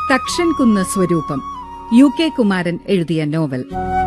തക്ഷൻ കുന്ന് സ്വരൂപം U K Kumaran എഴുതിയ നോവൽ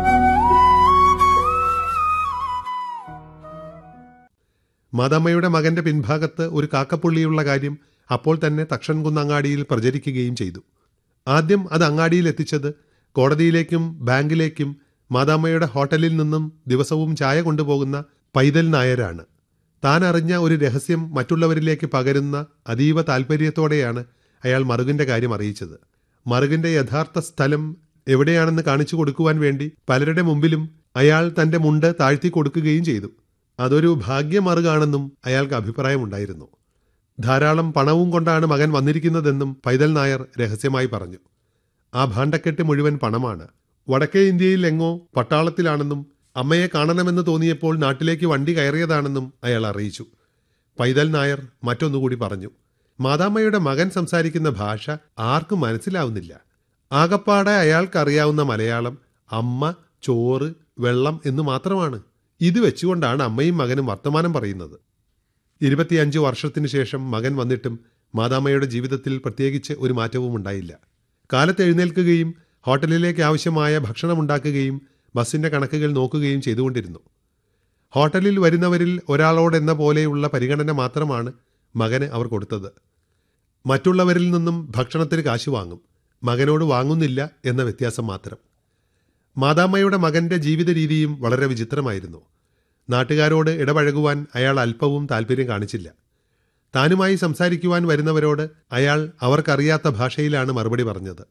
മാതാമ്മയുടെ മകന്റെ പിൻഭാഗത്ത് ഒരു കാക്കപ്പുള്ളിയുള്ള കാര്യം അപ്പോൾ തന്നെ തക്ഷൻകുന്ന് അങ്ങാടിയിൽ പ്രചരിക്കുകയും ചെയ്തു ആദ്യം അത് അങ്ങാടിയിൽ എത്തിച്ചത് കോടതിയിലേക്കും ബാങ്കിലേക്കും മാതാമ്മയുടെ ഹോട്ടലിൽ നിന്നും ദിവസവും ചായ കൊണ്ടുപോകുന്ന പൈതൽ നായരാണ് താൻ അറിഞ്ഞ ഒരു രഹസ്യം മറ്റുള്ളവരിലേക്ക് പകരുന്ന അതീവ താൽപ്പര്യത്തോടെയാണ് അയാൾ മറുകിന്റെ കാര്യം അറിയിച്ചത് മറുകിന്റെ യഥാർത്ഥ സ്ഥലം എവിടെയാണെന്ന് കാണിച്ചു കൊടുക്കുവാൻ വേണ്ടി പലരുടെ മുമ്പിലും അയാൾ തന്റെ മുണ്ട് താഴ്ത്തി കൊടുക്കുകയും ചെയ്തു അതൊരു ഭാഗ്യമറുകാണെന്നും അയാൾക്ക് അഭിപ്രായമുണ്ടായിരുന്നു ധാരാളം പണവും കൊണ്ടാണ് മകൻ വന്നിരിക്കുന്നതെന്നും പൈതൽ നായർ രഹസ്യമായി പറഞ്ഞു ആ ഭാണ്ഡക്കെട്ട് മുഴുവൻ പണമാണ് വടക്കേ ഇന്ത്യയിൽ എങ്ങോ പട്ടാളത്തിലാണെന്നും അമ്മയെ കാണണമെന്ന് തോന്നിയപ്പോൾ നാട്ടിലേക്ക് വണ്ടി കയറിയതാണെന്നും അയാൾ അറിയിച്ചു പൈതൽ നായർ മറ്റൊന്നുകൂടി പറഞ്ഞു മാതാമ്മയുടെ മകൻ സംസാരിക്കുന്ന ഭാഷ ആർക്കും മനസ്സിലാവുന്നില്ല ആകപ്പാടെ അയാൾക്കറിയാവുന്ന മലയാളം അമ്മ ചോറ് വെള്ളം എന്ന് മാത്രമാണ് ഇത് വെച്ചുകൊണ്ടാണ് അമ്മയും മകനും വർത്തമാനം പറയുന്നത് ഇരുപത്തിയഞ്ച് വർഷത്തിനു ശേഷം മകൻ വന്നിട്ടും മാതാമ്മയുടെ ജീവിതത്തിൽ പ്രത്യേകിച്ച് ഒരു മാറ്റവും ഉണ്ടായില്ല കാലത്ത് എഴുന്നേൽക്കുകയും ഹോട്ടലിലേക്ക് ആവശ്യമായ ഭക്ഷണമുണ്ടാക്കുകയും ബസിന്റെ കണക്കുകൾ നോക്കുകയും ചെയ്തുകൊണ്ടിരുന്നു ഹോട്ടലിൽ വരുന്നവരിൽ ഒരാളോടെന്ന പോലെയുള്ള പരിഗണന മാത്രമാണ് മകന് അവർ കൊടുത്തത് മറ്റുള്ളവരിൽ നിന്നും ഭക്ഷണത്തിന് കാശ് വാങ്ങും മകനോട് വാങ്ങുന്നില്ല എന്ന വ്യത്യാസം മാത്രം മാതാമ്മയുടെ മകന്റെ ജീവിത രീതിയും വളരെ വിചിത്രമായിരുന്നു നാട്ടുകാരോട് ഇടപഴകുവാൻ അയാൾ അല്പവും താല്പര്യം കാണിച്ചില്ല താനുമായി സംസാരിക്കുവാൻ വരുന്നവരോട് അയാൾ അവർക്കറിയാത്ത ഭാഷയിലാണ് മറുപടി പറഞ്ഞത്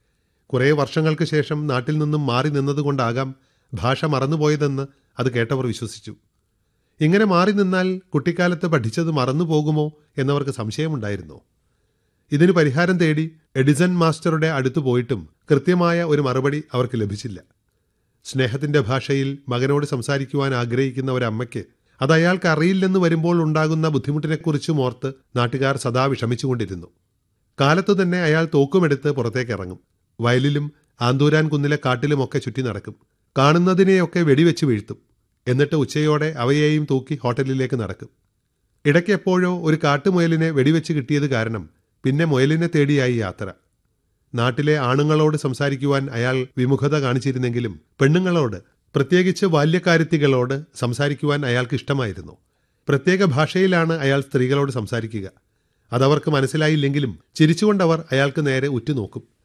കുറേ വർഷങ്ങൾക്ക് ശേഷം നാട്ടിൽ നിന്നും മാറി നിന്നതുകൊണ്ടാകാം ഭാഷ മറന്നുപോയതെന്ന് അത് കേട്ടവർ വിശ്വസിച്ചു ഇങ്ങനെ മാറി നിന്നാൽ കുട്ടിക്കാലത്ത് പഠിച്ചത് മറന്നു പോകുമോ എന്നവർക്ക് സംശയമുണ്ടായിരുന്നു ഇതിന് പരിഹാരം തേടി എഡിസൺ മാസ്റ്ററുടെ അടുത്തു പോയിട്ടും കൃത്യമായ ഒരു മറുപടി അവർക്ക് ലഭിച്ചില്ല സ്നേഹത്തിന്റെ ഭാഷയിൽ മകനോട് സംസാരിക്കുവാൻ ആഗ്രഹിക്കുന്ന ഒരമ്മയ്ക്ക് അത് അയാൾക്ക് അറിയില്ലെന്ന് വരുമ്പോൾ ഉണ്ടാകുന്ന ബുദ്ധിമുട്ടിനെക്കുറിച്ചും ഓർത്ത് നാട്ടുകാർ സദാ വിഷമിച്ചുകൊണ്ടിരുന്നു കാലത്തു തന്നെ അയാൾ തോക്കുമെടുത്ത് പുറത്തേക്ക് ഇറങ്ങും വയലിലും ആന്തൂരാൻ കുന്നിലെ കാട്ടിലുമൊക്കെ ചുറ്റി നടക്കും കാണുന്നതിനെയൊക്കെ വെടിവെച്ച് വീഴ്ത്തും എന്നിട്ട് ഉച്ചയോടെ അവയെയും തൂക്കി ഹോട്ടലിലേക്ക് നടക്കും ഇടയ്ക്ക് എപ്പോഴോ ഒരു കാട്ടുമുയലിനെ വെടിവെച്ച് കിട്ടിയത് കാരണം പിന്നെ മുയലിനെ തേടിയായി യാത്ര നാട്ടിലെ ആണുങ്ങളോട് സംസാരിക്കുവാൻ അയാൾ വിമുഖത കാണിച്ചിരുന്നെങ്കിലും പെണ്ണുങ്ങളോട് പ്രത്യേകിച്ച് ബാല്യക്കാരുത്തികളോട് സംസാരിക്കുവാൻ അയാൾക്ക് ഇഷ്ടമായിരുന്നു പ്രത്യേക ഭാഷയിലാണ് അയാൾ സ്ത്രീകളോട് സംസാരിക്കുക അതവർക്ക് മനസ്സിലായില്ലെങ്കിലും ചിരിച്ചുകൊണ്ടവർ അയാൾക്ക് നേരെ ഉറ്റുനോക്കും